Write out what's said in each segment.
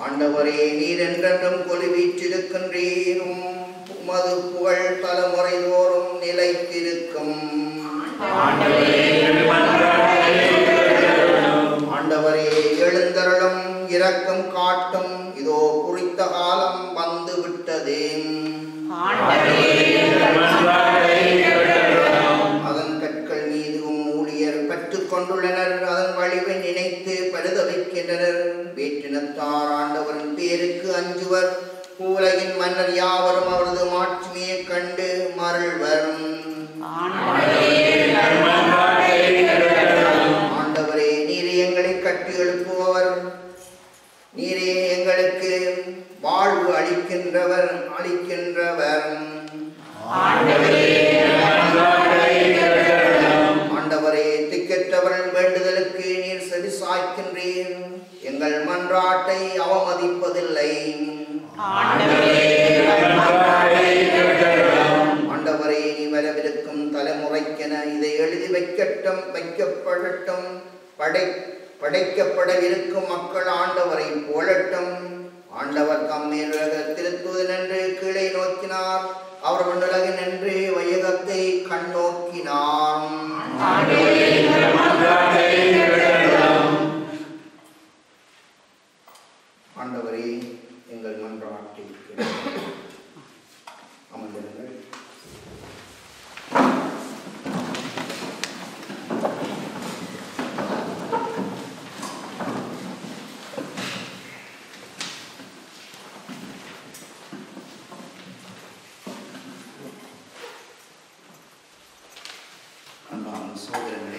ஆண்டவரே நீர் என்றென்றும் கொலுவீற்றிருக்கின்றீரும் உமது புகழ் தலைமுறை தோறும் நிலைத்திருக்கும் ஆண்டவரே எழுந்தருளும் இரக்கம் காட்டும் இதோ குறித்த காலம் வந்து விட்டதே அதன் கற்கள் மீது உம் ஊழியர் பெற்றுக் கொண்டுள்ளனர் அதன் வழிவை நினைத்து பரிதவிக்கின்றனர் வேற்றினத்தார் ஆண்டவரின் பேருக்கு அஞ்சுவர் உலகின் மன்னர் யாவரும் அவரது மாட்சிமையைக் கண்டு மருள்வர் ஆண்டவரே நீரே எங்களை கட்டி எழுப்புபவர் நீரே எங்களுக்கு வாழ்வு அளிக்கின்றவர் அளிக்கின்றவர் ஆண்டவரே திக்கற்றவர்கள் வேண்டுதலுக்கு நீர் செவி சாய்க்கின்றீர் எங்கள் மன்றாட்டை அவமதிப்பதில்லை ஆண்டவரே நீ வரவிருக்கும் தலைமுறைக்கென இதை எழுதி வைக்கட்டும் வைக்கப்படட்டும் படை படைக்கப்படவிருக்கும் மக்கள் ஆண்டவரை போலட்டும் ஆண்டவர் தம்மேல் திருத்துவது நின்று கீழே நோக்கினார் அவர் உலக நின்று வையகத்தை கண்ணோக்கினார் ஆண்டவரே எங்கள் மன்றாட்டை கேளும். அமர்ந்திருங்கள் அன்பான சோதரர்களே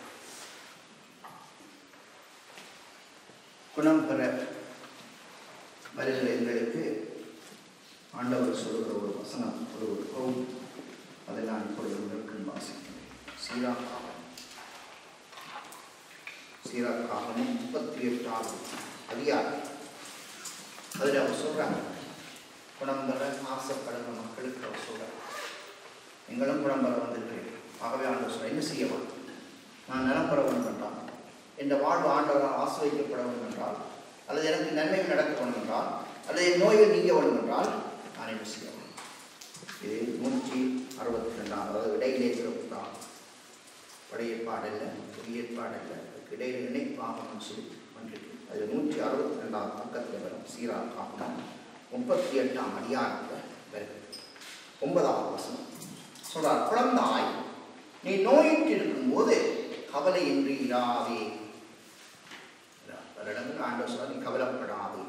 குணம் பெற வருகிற எங்களுக்கு ஆண்டவர் சொல்லுகிற ஒரு வசனம் ஒரு ஒரு பவுல் அதை நான் இப்பொழுது உங்களுக்கு வாசிக்கிறேன் சீராக்காகம் சீராக்காகமும் முப்பத்தி எட்டாவது அதிகாரம் அதில் அவர் சொல்கிறாங்க குணம் பெற ஆசைப்படுற மக்களுக்கு அவர் சொல்கிறார் எங்களும் குணம் பெற வந்திருக்கிறேன் ஆகவே ஆண்டவர் சொல்ல என்ன செய்யவா நான் நலம் பெற வேண்டும் என்றால் இந்த வாழ்வு ஆண்டவரால் ஆசிரியக்கப்பட வேண்டும் என்றால் அல்லது எனக்கு நன்மைகள் நடக்க வேண்டும் என்றால் அல்லது என் நோய்கள் நீங்க வேண்டும் என்றால் நான் என்ன செய்ய வேண்டும் இது நூற்றி அறுபத்தி ரெண்டாம் அதாவது இடையிலே பிறப்புதான் பழைய பாடல்ல புதிய பாடல்ல அதுக்கு இடையில இணைப்பாகணும் சொல்லி பண்ணிருக்கு அது நூற்றி அறுபத்தி ரெண்டாம் பக்கத்தில் வரும் சீரா காப்பனம் முப்பத்தி எட்டாம் அதிகாரத்தில் வருகிறது ஒன்பதாவது வசனம் சொல்றார் குழந்தாய் நீ நோயிட்டு இருக்கும்போது கவலையின்றி இராதே பல இடங்கள் ஆண்டவர் சொல்றார், நீ கவலைப்படாதே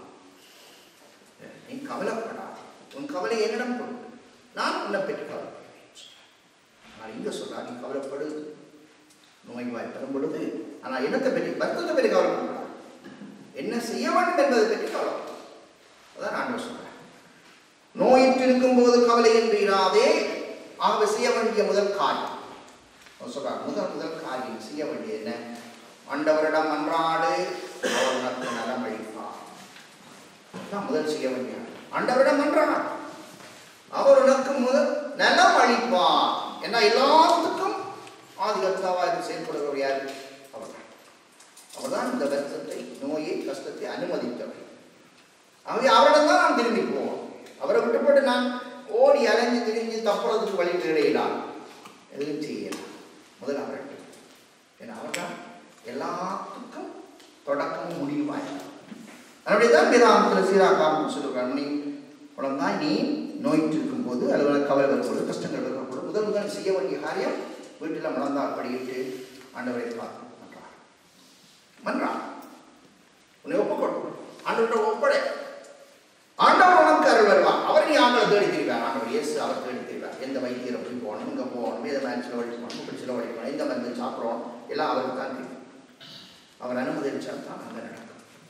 நீ கவலைப்படாதே உன் கவலை என்னிடம் கொடு நான் உன்னை பற்றி கவலைப்படுகிறேன் ஆனால் இங்க சொல்றா நீ கவலைப்படு நோய்வாய் பெறும் பொழுது ஆனால் என்னத்தை பற்றி வருத்தத்தை பற்றி கவலைப்படாது என்ன செய்ய வேண்டும் என்பதை பற்றி கவலைப்படும் அதான் ஆண்டவர் சொல்றேன் நோயிட்டு இருக்கும்போது கவலையின்றி இராதே ஆகவே செய்ய வேண்டிய முதல் காரியம் அவர் சொல்றார் முதல் முதல் காரியம் செய்ய வேண்டியது என்ன ஆண்டவரிடம் அன்றாடு அவர் உனக்கு நலம் அளிப்பார் அதான் முதல் செய்ய வேண்டிய ஆண்டவரிடம் அன்றாடு அவர் உனக்கு முதல் நலம் அளிப்பார் ஏன்னா எல்லாத்துக்கும் ஆதிகத்தாவா இது செயல்படுகிறவர் யார் அவர் அவர்தான் இந்த வருத்தத்தை நோயை கஷ்டத்தை அனுமதித்தவர் ஆகவே அவரிடம் தான் நாம் திரும்பி போவோம் அவரை விட்டுப்பட்டு நான் ஓடி அலைஞ்சு திரிஞ்சு தப்புறதுக்கு வழி தேடையிடான் எதுவும் செய்யலாம் முதல் அவர்கிட்ட ஏன்னா அவர் தான் எல்லாத்துக்கும் தொடக்கமும் முடிவுமாய் அதனுடைய தான் வேதாந்தத்தில் சீராக்காமல் சொல்லுகிறார் நீ குழந்தாய் நீ நோயிட்டு இருக்கும்போது அல்லது கவலை வரும்போது கஷ்டங்கள் வரும்போது முதல் முதல் செய்ய வேண்டிய காரியம் வீட்டில் மலர்ந்தால் படியிட்டு ஆண்டவரை பார்த்து மன்றார் மன்றார் உன்னை ஒப்புக்கொடு ஆண்டவர்கிட்ட ஒப்படை ஆண்டவர் உனக்கு அருள் வருவார் அவர் நீ ஆண்டவர் தேடி திரிவார் ஆண்டவர் இயேசு அவர் தேடி திரிவார் எந்த வைத்தியரை போய் போகணும் இங்கே போகணும் எந்த மேட்ச் செலவழிக்கணும் இப்படி செலவழிக்கணும் எந்த மருந்து சாப்பிட்றோம் எல்லாம் அவருக்கு தான் தெரியும் அவர் அனுமதிச்சால் தான் அங்கே நடக்கும்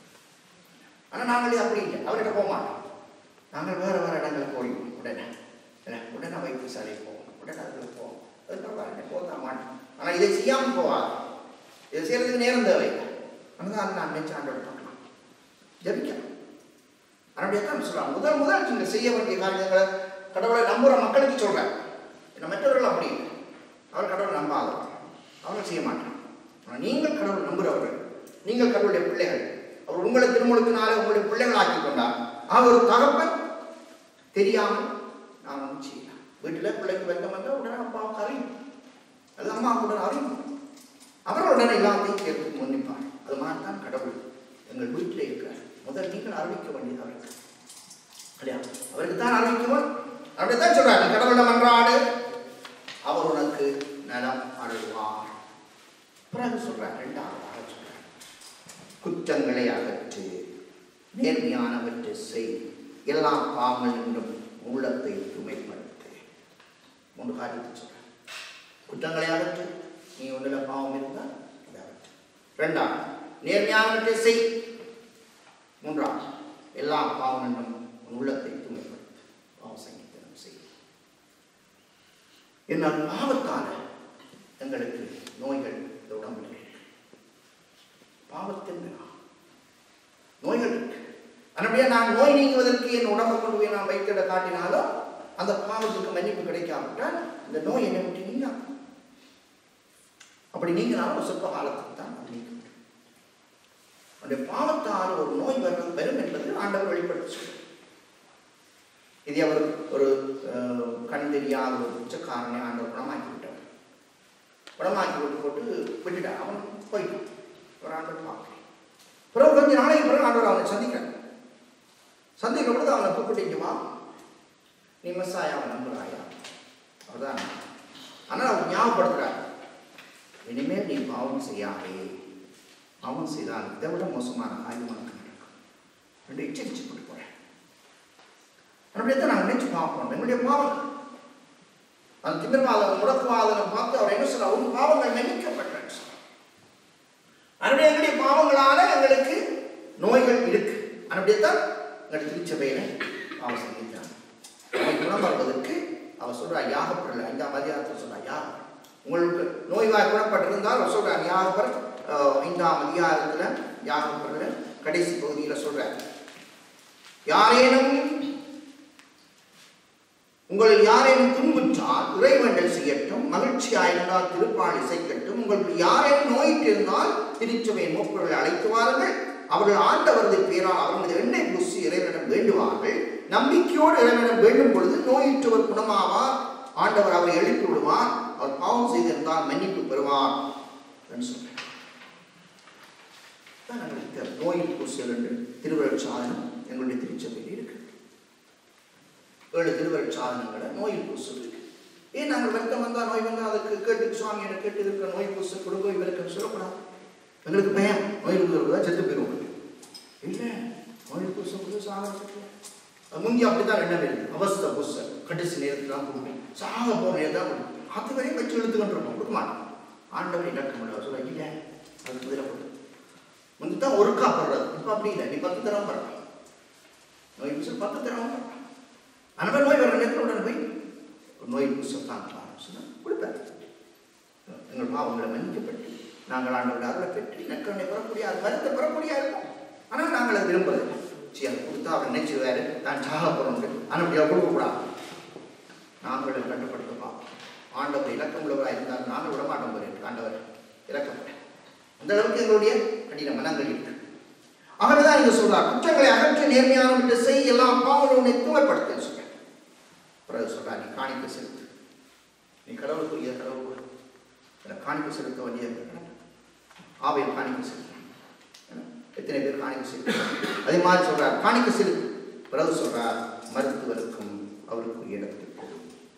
ஆனால் நாங்களே அப்படி இல்லை அவர்கிட்ட போக மாட்டோம் நாங்கள் வேறு வேறு இடங்கள் போயிடுவோம் உடனே என்ன உடனே வைத்தியசாலை போவோம் உடனே அதில் போவோம் அதுக்கப்புறம் போக மாட்டோம் ஆனால் இதை செய்யாமல் போவார் இதை செய்யறதுக்கு நேரம் தேவை ஆனால் அதை நான் நினைச்சு ஆண்டோட பார்க்கலாம் ஜபிக்கலாம் அதனுடைய தான் சொல்கிறாங்க முதல் முதல் நீங்கள் செய்ய வேண்டிய காரியங்களை கடவுளை நம்புகிற மக்களுக்கு சொல்கிறேன் என்ன மற்றவர்கள் அப்படி இல்லை அவர் கடவுளை நம்பாதவர் அவர்கள் செய்ய மாட்டான் ஆனால் நீங்கள் கடவுளை நம்புகிறவர்கள் நீங்கள் கடவுளுடைய பிள்ளைகள் அவர் உங்களை திருமுழுக்கினாலே உங்களுடைய பிள்ளைகளாக்கி கொண்டார் அவர் ஒரு தகப்பன் தெரியாமல் நான் ஒன்றும் செய்யலாம் வீட்டில் பிள்ளைக்கு வெள்ளம் வந்தால் உடனே அப்பாவுக்கு அறியும் அது அம்மாவுக்கு உடனே அறியும் அவர் உடனே எல்லாத்தையும் கேட்டு முன்னிப்பார் அது மாதிரி தான் கடவுள் எங்கள் வீட்டில் இருக்கிறார் முதல் நீங்கள் அறிவிக்க வேண்டியது அவருக்கு இல்லையா அவருக்கு தான் அறிவிக்குவோம் அப்படித்தான் சொல்றாரு கடவுளை மன்றாடு அவர் உனக்கு நலம் அருள்வார் பிறகு சொல்றார் ரெண்டாவதாக சொல்றார் குற்றங்களை அகற்று நேர்மையானவற்றை செய் எல்லா பாவங்கள் என்றும் உள்ளத்தை தூய்மைப்படுத்து மூன்று காரியத்தை சொல்றார் குற்றங்களை அகற்று நீ ஒன்றில் பாவம் இருந்தால் அதை அகற்று ரெண்டாவது நேர்மையானவற்றை செய் மூன்றாவது எல்லா பாவம் என்றும் உன் உள்ளத்தை தூய்மைப்படுத்து பாவ சங்கீதனம் செய் என்னால் பாவத்தால எங்களுக்கு நோய்கள் இந்த உடம்பில் இருக்கு பாவத்தின் வினா. நோய்கள் இருக்கு அதனுடைய நான் நோய் நீங்குவதற்கு என் உடம்பை கொண்டு போய் நான் வைத்திட காட்டினாலும் அந்த பாவத்துக்கு மன்னிப்பு கிடைக்காவிட்டால் இந்த நோய் என்னை விட்டு நீங்க அப்படி நீங்கினாலும் ஒரு சொற்ப காலத்துக்கு தான் அது நீங்க முடியும் அந்த பாவத்தால் ஒரு நோய் வரும் வரும் என்பது ஆண்டவர் வெளிப்படுத்தி சொல்றார். இது அவர் ஒரு அஹ், கண் தெரியாத ஒரு உச்சக்காரனை ஆண்டவர் குணமாக்கி விட்டார் குணமாக்கி விட்டு போட்டு விட்டுட்டார் அவன் போயிட்டான் ஒரு ஆண்டவர் பார்க்கிறேன் பிறகு கொஞ்ச நாளைக்கு பிறகு ஆண்டவர் அவனை சந்திக்கிறார் சந்திக்கும் பொழுது அவனை கூப்பிட்டு வா நீ மெஸ்ஸாயாவை நம்புறாயா அவர்தான் ஆனால் அவர் ஞாபகப்படுத்துறார் இனிமேல் நீ பாவம் செய்யாதே பாவம் செய்தால் இதை விட மோசமான காரியம் உனக்கு நடக்கும் ரெண்டு எச்சரிச்சு போட்டு போறேன் அப்படியே நாங்கள் நினைச்சு பார்ப்போம் எங்களுடைய பாவம் அந்த திமிர்வாதம் முடக்குவாதனை பார்த்து அவர் என்ன சொல்றார் உன் பாவங்கள் மன்னிக்கப்பட்டேன் சொல்றார். அதனுடைய எங்களுடைய பாவங்களால எங்களுக்கு நோய்கள் இருக்கு அப்படியேத்தான் எங்கள் திருச்சபையில அவர் சந்தித்தார் நோய் குணம் வருவதற்கு அவர் சொல்றார் யாகப்படல ஐந்தாம் அதிகாரத்தில் சொல்றார் யாகம் உங்களுக்கு நோய்வாய் குணப்பட்டிருந்தால் அவர் சொல்றார் யாகப்பர் அஹ், ஐந்தாம் அதிகாரத்துல யாகப்படல கடைசி பகுதியில சொல்றார் யாரேனும் உங்களில் யாரேனும் துன்புற்றால் இறைவண்டல் செய்யட்டும் மகிழ்ச்சியாயிருந்தால் திருப்பால் இசைக்கட்டும் உங்களுக்கு யாரேனும் நோயிட்டிருந்தால் திருச்சபையின் மூப்பர்களை அழைத்து வாருங்கள் அவர்கள் ஆண்டவரது பேரால் அவர்களது எண்ணெய் பூசி இறைவனிடம் வேண்டுவார்கள் நம்பிக்கையோடு இறைவனிடம் வேண்டும் பொழுது நோயுற்றவர் குணமாவார் ஆண்டவர் அவரை எழுப்பி விடுவார் அவர் பாவம் செய்திருந்தால் மன்னிப்பு பெறுவார் என்று சொல்றார். அதான் நம்மளுக்கு தேவை. நோயில் பூசல் என்று திருவள்ளுவர் சாதனம் எங்களுடைய திருச்சபையில் இருக்கு ஏழு திருவருட் சாதனங்களை நோயில் பூசல் இருக்கு ஏன் நாங்கள் வெட்கம் வந்தால் நோய் வந்தால் அதுக்கு கேட்டு சுவாமி என்ன கேட்டு இருக்கிற நோய் பூச கொடுக்க இவருக்கு சொல்லக்கூடாது எங்களுக்கு பயம் நோய் பூசல் செத்து போயிடுவோம் இல்லை நோய் பூச புது சாகரத்துக்கு முந்தி அப்படித்தான் எண்ணம் இருக்கு அவஸ்தை பூச கடைசி நேரத்தில் தான் கொடுக்கும் சாக போகிற நேரம் தான் கொடுக்கும் அது வரையும் வச்சு இழுத்து கொண்டிருப்போம் கொடுக்க மாட்டோம் ஆண்டவர் இலக்க முடியாது சொல்ல இல்லை அது முதல்ல கொடு முந்தி தான் ஒருக்கா படுறது இப்போ அப்படி இல்லை நீ பத்து தரம் படுற நோய் பூசல் பத்து தரம் படுற அனுபவ நோய் வர நேரத்தில் உடனே போய் ஒரு நோய் புஸ்தகம் சொன்னால் கொடுப்பார் எங்கள் பாவங்களை மன்னிக்கப்பட்டு நாங்கள் ஆண்டோட அருளை பெற்று நற்கரணை பெறக்கூடிய அது மருந்தை பெறக்கூடிய இருக்கும் ஆனால் நாங்கள் அதை விரும்புறது சரி அதை கொடுத்தா அவர் நினைச்சிருவாரு தான் சாக போகிறோம் ஆனால் அப்படியா கொடுக்கக்கூடாது நாங்கள் கட்டுப்படுத்த பார்ப்போம் ஆண்டவர் இலக்கம் உள்ளவராக இருந்தால் நாங்கள் விட மாட்டோம் போகிறேன் ஆண்டவர் இலக்கப்பட்டேன் அந்த அளவுக்கு எங்களுடைய கடின மனங்கள் இருக்கு ஆகவேதான் இங்க சொல்றார் குற்றங்களை அகற்றி நேர்மையான விட்டு செய் எல்லாம் பாவங்களை உன்னை தூய்மைப்படுத்த சொல்ற பிறகு சொல்றா நீ காணிக்க செலுத்து நீ கடவுளுக்குரிய கடவுள் கொடு. எனக்கு காணிக்க செலுத்த வேண்டிய ஆவையில் காணிக்க செலுத்த எத்தனை பேர் காணிக்க செலுத்த அதே மாதிரி சொல்றார் காணிக்க செலுத்து பிறகு சொல்றார் மருத்துவருக்கும் அவருக்குரிய இடத்தை கொடு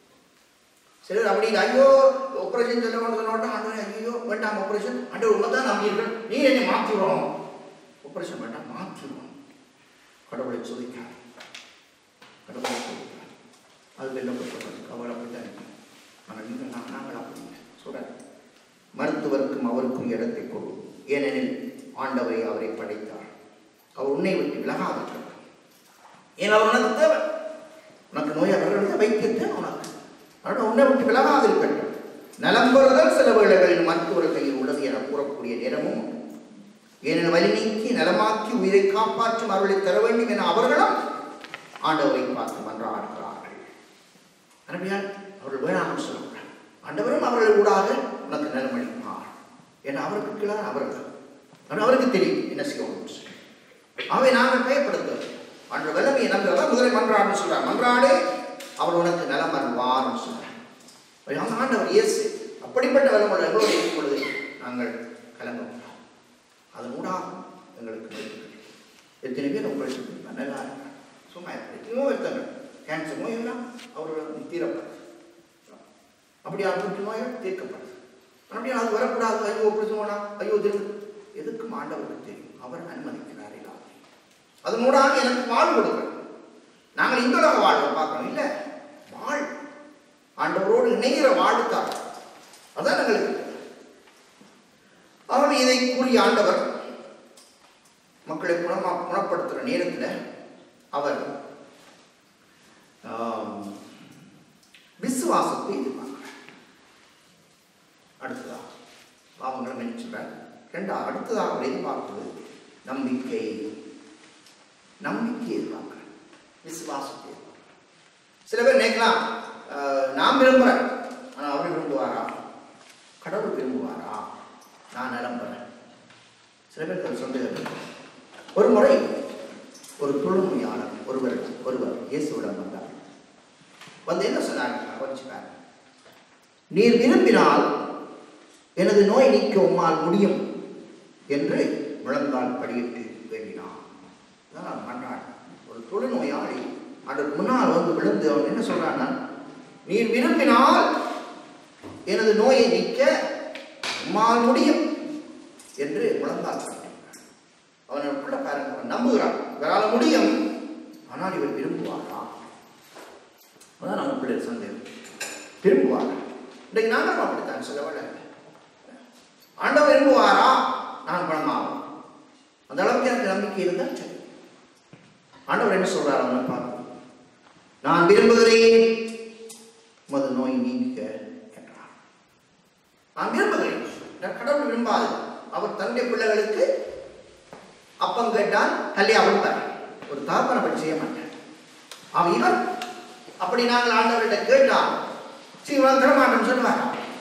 சிலர் அப்படி இல்லை, ஐயோ ஆப்ரேஷன் சொல்ல சொன்னோட ஆண்டவரே ஐயோ வேண்டாம் ஆப்ரேஷன் ஆண்டவர் உண்மை தான் நம்பியிருக்கேன் நீ என்னை மாற்றிடுவோம் ஆப்ரேஷன் வேண்டாம் மாற்றிடுவோம் கடவுளை சோதிக்காது கடவுளை சோதிக்காது அது வெல்லப்பட்டவர் கவலைப்பட்டார் ஆனால் நீங்கள் நான் நாங்கள் அப்படி இல்லை சொல்கிறார் மருத்துவருக்கும் அவருக்கும் இடத்தை கொடு ஏனெனில் ஆண்டவரை அவரை படைத்தார் அவர் உன்னை விட்டு விலகாதிருக்கிறார் ஏன் அவர் உனக்கு தேவை உனக்கு நோய் அவர்களுக்கு வைத்தியத்தை உனக்கு அதனால் உன்னை விட்டு விலகாது இருக்கட்டும் நலம் பெறுதல் சில வேளைகளில் மருத்துவர் கையில் உள்ளது என கூறக்கூடிய நேரமும் உண்டு. ஏனெனில் வலி நீக்கி நலமாக்கி உயிரை காப்பாற்றும் அருளை தர வேண்டும் என அவர்களும் ஆண்டவரை பார்த்து மன்றாடுகிறார்கள் அனுப்பியால் அவர்கள் வேணாம்னு சொல்லுகிறார் ஆண்டவரும் அவர்கள் ஊடாக உனக்கு நலமளிப்பார் ஏன்னா அவருக்கு கீழே அவர்கள் ஆனால் அவருக்கு தெரியும் என்ன செய்யணும் அவை நாங்கள் பயப்படுத்த அன்று வல்லமையை நம்புறதா முதலை மன்றாடுன்னு சொல்றார் மன்றாடு அவர் உனக்கு நலம் அருள்வார்னு சொல்றார் அந்த ஆண்டவர் இயேசு அப்படிப்பட்ட வல்லமுள்ள எங்களோடு இருக்கும் பொழுது நாங்கள் கலங்க அதன் ஊடாக எங்களுக்கு கிடைக்கிறது. எத்தனை பேர் உங்களுக்கு நல்லா இருக்காங்க சும்மா எத்தனையோ இருக்காங்க கேன்சர் நோய் எல்லாம் அவர்கள் தீரப்படுது அப்படியா புற்று நோய் தீர்க்கப்படுது அப்படியா அது வரக்கூடாது ஐயோ அப்படி சொன்னா ஐயோ திரும்ப எதுக்கும் ஆண்டவருக்கு தெரியும் அவர் அனுமதிக்கிறார் எல்லாத்தையும் அதன் ஊடாக எனக்கு வாழ் கொடுக்கணும் நாங்கள் இந்த உலக வாழ்வை பார்க்கணும் இல்லை வாழ் ஆண்டவரோடு இணைகிற வாழ்த்தார் அதான் எங்களுக்கு அவர் இதை கூறிய ஆண்டவர் மக்களை குணமா குணப்படுத்துகிற நேரத்தில் அவர் ஆம், விசுவாசத்தை எதிர்பார்க்கிறார் அடுத்ததா பாவங்களை மன்னிச்சுறார் ரெண்டா அடுத்ததாக அவர் எதிர்பார்ப்பது நம்பிக்கை நம்பிக்கை எதிர்பார்க்கிறார் விசுவாசத்தை எதிர்பார்க்கிறார் சில பேர் நினைக்கலாம் ஆஹ், நான் விரும்புகிறேன் ஆனால் அவர் விரும்புவாரா கடவுள் விரும்புவாரா நான் நம்புறேன் சில பேருக்கு அது சந்தேகம் இருக்கு. ஒரு முறை ஒரு தொழுநோயாளர் ஒருவர் ஒருவர் இயேசுவிடம் வந்தார் வந்து என்ன சொன்னார் கொஞ்சிப்பார் நீர் விரும்பினால் எனது நோய் நீக்க உம்மால் முடியும் என்று முழங்கால் படியிட்டு வேண்டினான் அதான் நான் பண்றான் ஒரு தொழுநோயாளி அதற்கு முன்னால் வந்து விழுந்து அவன் என்ன சொல்றான்னா நீர் விரும்பினால் எனது நோயை நீக்க உம்மால் முடியும் என்று முழங்கால் படியிட்டான். அவனுக்குள்ள பாருங்க அவன் நம்புகிறான் இவரால் முடியும் ஆனால் இவர் விரும்புவாரா அதான் நமக்குள்ள சந்தேகம் விரும்புவாரா இன்றைக்கு நாங்களும் அப்படித்தான் சில வேளை ஆண்டவர் விரும்புவாரா நான் பணமாகும் அந்த அளவுக்கு எனக்கு நம்பிக்கை இருந்தால் சரி ஆண்டவர் என்ன சொல்றார் அவனை பார்த்து நான் விரும்புகிறேன் உமது நோய் நீங்க என்றார் நான் விரும்புகிறேன் நான் கடவுள் விரும்பாது அவர் தன்னுடைய பிள்ளைகளுக்கு அப்பம் கேட்டால் கல்லையா கொடுப்பார் ஒரு தகப்பனை அப்படி செய்ய மாட்டார் அவன் இவர் அப்படி நாங்கள் ஆண்டவர்கிட்ட கேட்டால் சீவன் தரமாட்டோம் சொல்லுவார்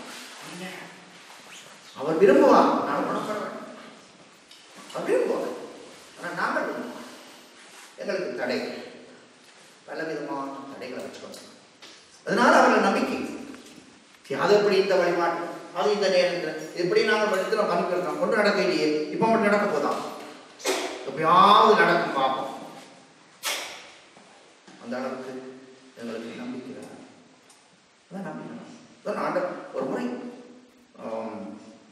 அவர் விரும்புவார் நான் குணப்படுவேன் அவர் விரும்புவார் ஆனால் நாங்கள் விரும்புவோம் எங்களுக்கு தடை பல விதமான தடைகளை வச்சுக்கோங்க அதனால அவர்கள் நம்பிக்கை சரி, அது எப்படி இந்த வழிபாட்டு அது இந்த நேரத்தில் எப்படி நாங்கள் எடுத்துறோம் பண்ணிக்கிறோம் ஒன்றும் நடக்க இல்லையே இப்போ மட்டும் நடக்க போதான் எப்பயாவது நடக்கும் பார்ப்போம் அந்த அளவுக்கு எங்களுக்கு நம்பிக்கை வேணும். அதான் நம்பிக்கை வேணும். அதான் ஆண்டவர் ஒரு முறை ஆம்,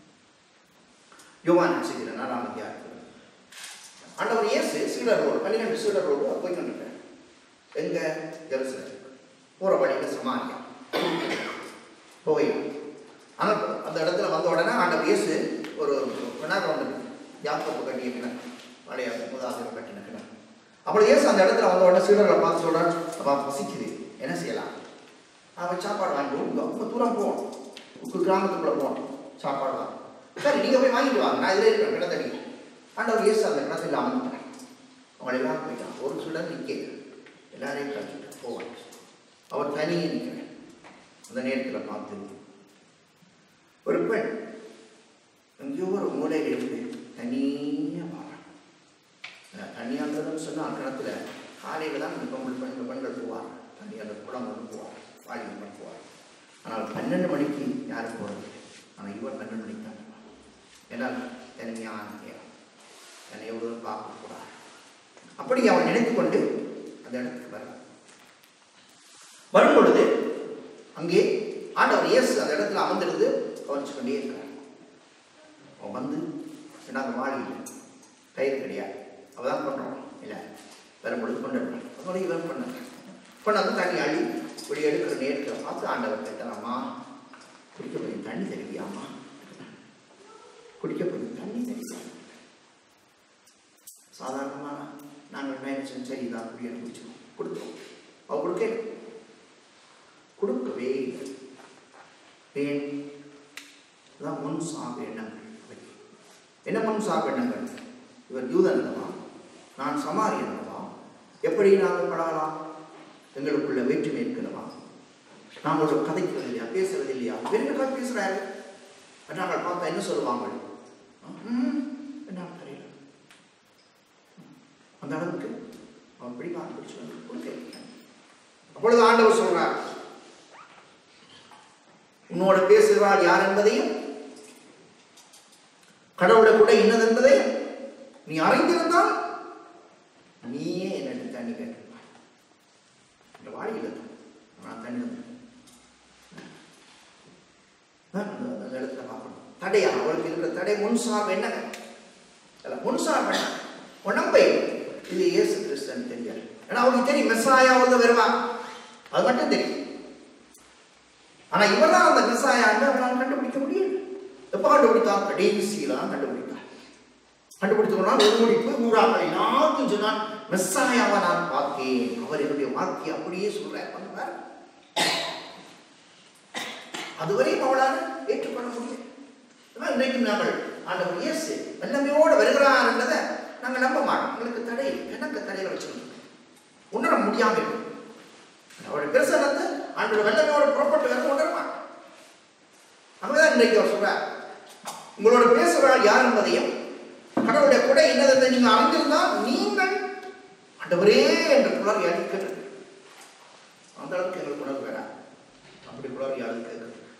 யோவான் செய்கிற நாலாம் அதிகாரத்தில் ஆண்டவர் இயேசு சீடரோடு பன்னிரெண்டு சீடரோடு போய் கொண்டிருக்கார் எங்க ஜெருசலேம் போகிற வழியில் சமாரியா போய் ஆனால் அந்த இடத்துல வந்த உடனே ஆண்டவர் இயேசு ஒரு கிணறு ஒன்று யாக்கோப்பு கட்டிய கிணறு பழைய முதாசிரம் கட்டின கிணறு அப்படி இயேசு அந்த இடத்துல வந்த உடனே சீடர்களை பார்த்து சொல்கிறார் அப்பா பசிக்குது என்ன செய்யலாம் அவன் சாப்பாடு வாங்கி கொடுங்க ரொம்ப தூரம் போவோம் உங்கள் கிராமத்துக்குள்ளே போவோம் சாப்பாடு வாங்க சரி நீங்கள் போய் வாங்கிட்டு வாங்க நான் இதில் இருக்கிறேன் கிணத்தடி ஆண்டவர் இயேசு அந்த கிணத்துல அமர்ந்துட்டேன் அவங்களை எல்லாரும் போயிட்டான் ஒரு சுடர் நிற்க எல்லாரையும் கழிச்சுட்டு போவான் அவர் தனியே நிற்கிறேன் அந்த நேரத்தில் பார்த்து ஒரு பெண் எங்கேயோ ஒரு மூலையில் இருந்து தனியாக வாரான் தனியான்றதுன்னு சொன்னால் கிணத்துல காலையில் தான் இந்த பொங்கல் பெண்கள் பெண்கள் போவார் தனி அந்த குளம் கொண்டு போவார் வாலிபன் பெண் போவார் ஆனால் பன்னெண்டு மணிக்கு யாரும் போகிறது ஆனால் இவர் பன்னெண்டு மணிக்கு தான் போவார் ஏன்னா தனியான நேரம் என்னை எவ்வளோ பார்க்கக்கூடாது அப்படி அவன் நினைத்து கொண்டு அந்த இடத்துக்கு வர வரும் பொழுது அங்கே ஆண்டவர் இயேசு அந்த இடத்துல அமர்ந்திருந்து கவனிச்சு கொண்டே இருக்கிறார் அவன் வந்து நாங்கள் வாழி இல்லை கயிறு கிடையாது அவள் தான் பண்ணுறோம் இல்லை வரும்பொழுது கொண்டு வரணும் அதோட இவன் பண்ண கொண்டாந்து தண்ணி அள்ளி இப்படி எடுக்கிற நேரத்தில் பார்த்து ஆண்டவர் கேட்டாராம்மா குடிக்க கொஞ்சம் தண்ணி தெரிவியாம்மா குடிக்க கொஞ்சம் தண்ணி தெரிவியா சாதாரணமாக நாங்கள் நினைச்சோம் சரி இதான் குடியை குடிச்சோம் கொடுத்தோம் அவ கொடுக்க கொடுக்கவே இல்லை ஏன் அதான் முன் சாப்பு எண்ணங்கள் என்ன முன் சாப்பு எண்ணங்கள் இவர் யூதன் அல்லவா நான் சமாரியன் அல்லவா எப்படி நாங்கள் பழகலாம் எங்களுக்குள்ள வேற்றுமை இருக்கிறவா நாம் ஒரு கதைக்கிறது இல்லையா பேசுறது இல்லையா வேறு கதை பேசுறாரு நாங்கள் பார்த்தா என்ன சொல்லுவாங்க ம், என்ன தெரியல அவன் பிடிப்பான் பிடிச்சு வந்து கொடுக்க அப்பொழுது ஆண்டவர் சொல்றார் உன்னோட பேசுகிறாள் யார் என்பதையும் கடவுளை கூட இன்னது என்பதையும் நீ அறிந்திருந்தால் நீயே என்னிடம் தண்ணி கேட்டிருப்பாய் இந்த வாழியில் நான் தண்ணி வந்து அந்த இடத்துல பார்க்கணும் தடையா அவளுக்கு இருக்கிற தடை முன் சார்பு என்னங்க அல்ல முன் சார்பு என்ன உடம்பை இது இயேசு கிறிஸ்தன் தெரியாது ஏன்னா அவருக்கு தெரியும் மெஸ்ஸாயா வந்து வருவான் அது மட்டும் தெரியும் ஆனா இவர் தான் அந்த மெஸ்ஸாயான்னு அவனால் கண்டுபிடிக்க முடியல எப்ப கண்டுபிடித்தான் கடைசியில தான் கண்டுபிடித்தான் கண்டுபிடித்தோம்னா ஒரு முடிப்பு ஊராக்கள் எல்லாருக்கும் சொன்னான் மெஸ்ஸாயாவை நான் பார்த்தேன் அவர் என்னுடைய வாக்கியம் அப்படியே சொல்றார் பண்ணுவார் அதுவரையும் அவளால் ஏற்றுக்கொள்ள முடியும் ஆனால் இன்றைக்கும் நாங்கள் ஆண்டவர் இயேசு வல்லமையோடு வருகிறார் என்றதை நாங்கள் நம்ப மாட்டோம் எங்களுக்கு தடை எனக்கு தடையில வச்சுக்கணும் உணர முடியாமல் இருக்கும் அவருடைய பிரசனத்தை ஆண்டவர் வல்லமையோடு புறப்பட்டு வந்து உணர மாட்டோம் அங்கதான் இன்றைக்கு அவர் சொல்றார் உங்களோட பேசுகிறாள் யார் என்பதையும் கடவுளுடைய கொடை என்னதை நீங்கள் அறிந்திருந்தால் நீங்கள் ஆண்டவரே என்ற குளறி அடிக்கிறது அந்த அளவுக்கு எங்களுக்கு உணர்வு வேண்டாம் அப்படி குளறி அடிக்கிறது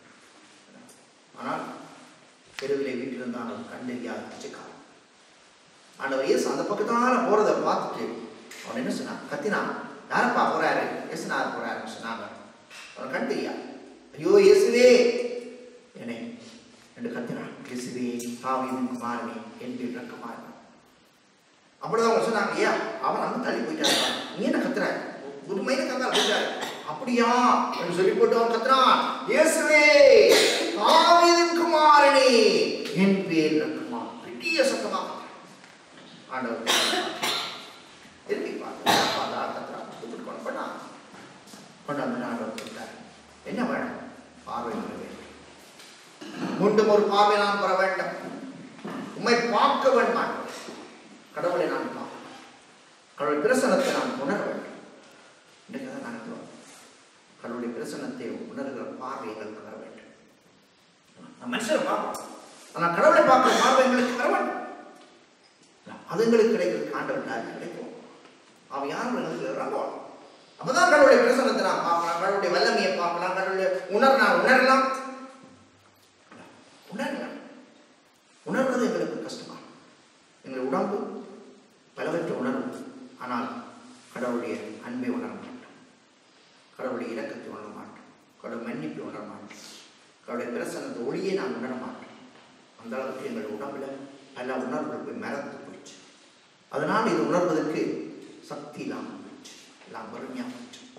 ஆனால் தெருவிலே வீட்டிலிருந்தான் அவன் கண்டறியாத பிச்சைக்காரன் ஆண்டவர் இயேசு அந்த பக்கத்தால போறதை பார்த்துட்டு அவன் என்ன சொன்னான் கத்தினான் யாரப்பா போறாரு இயேசுனார் போறாருன்னு சொன்னாங்க அவன் கண் தெரியா ஐயோ இயேசுவே என்னை என்று கத்தினான் இயேசுவே தாவீதின் குமாரனே என் பேர் ரக்கமாரன் அப்படிதான் அவங்க சொன்னாங்க ஐயா அவன் அங்க தள்ளி போயிட்டாரு நீ என்ன கத்துற ஒரு மைல கத்தால் போயிட்டாரு அப்படியா என்று சொல்லி போட்டு அவன் கத்துறான் இயேசுவே தாவீதின் குமாரனே என் பேர் ரக்கமா பெரிய சத்தமா கத்துறான். ஆண்டவர் திரும்பி பார்த்தா கத்துறான் கூப்பிட்டு கொண்டு பண்ணா கொண்டு வந்து ஆண்டவர் கொடுத்தார் என்ன வேணும் பார்வை வர வேண்டும் மீண்டும் ஒரு பார்வை நான் பெற வேண்டும் உம்மை பார்க்க வேண்டும் ஆண்டவரே. கடவுளை நான் பார்க்க கடவுள் பிரசனத்தை நான் உணர வேண்டும் இன்றைக்கு தான் நடக்கிறோம் கடவுளுடைய பிரசனத்தை உணர்கிற பார்வை எங்களுக்கு வர வேண்டும் நான் மனுஷரை பார்ப்போம் ஆனால் கடவுளை பார்க்கிற பார்வை எங்களுக்கு வர வேண்டும் அது எங்களுக்கு கிடைக்கிறது ஆண்டவர்களாக கிடைக்கும் அவன் யாரும் எங்களுக்கு இறங்குவான் அப்பதான் கடவுளுடைய பிரசனத்தை நான் பார்க்கலாம் கடவுளுடைய வல்லமையை பார்க்கலாம் கடவுளுடைய உணர் நான் உணரலாம் உணரலாம் உணர்வது எங்களுக்கு கஷ்டமா எங்கள் உடம்பு பலவற்றை உணரும் ஆனால் கடவுளுடைய அன்பை உணர மாட்டோம் கடவுளுடைய இரக்கத்தை உணர மாட்டோம் கடவுள் மன்னிப்பை உணர மாட்டோம் கடவுளுடைய பிரசனத்தை ஒளியை நான் உணர மாட்டோம் அந்த அளவுக்கு எங்கள் உடம்புல பல உணர்வுகள் போய் மறந்து போயிடுச்சு அதனால் இது உணர்வதற்கு சக்தி இல்லாமல் போயிடுச்சு எல்லாம் வறுமையாக போயிடுச்சு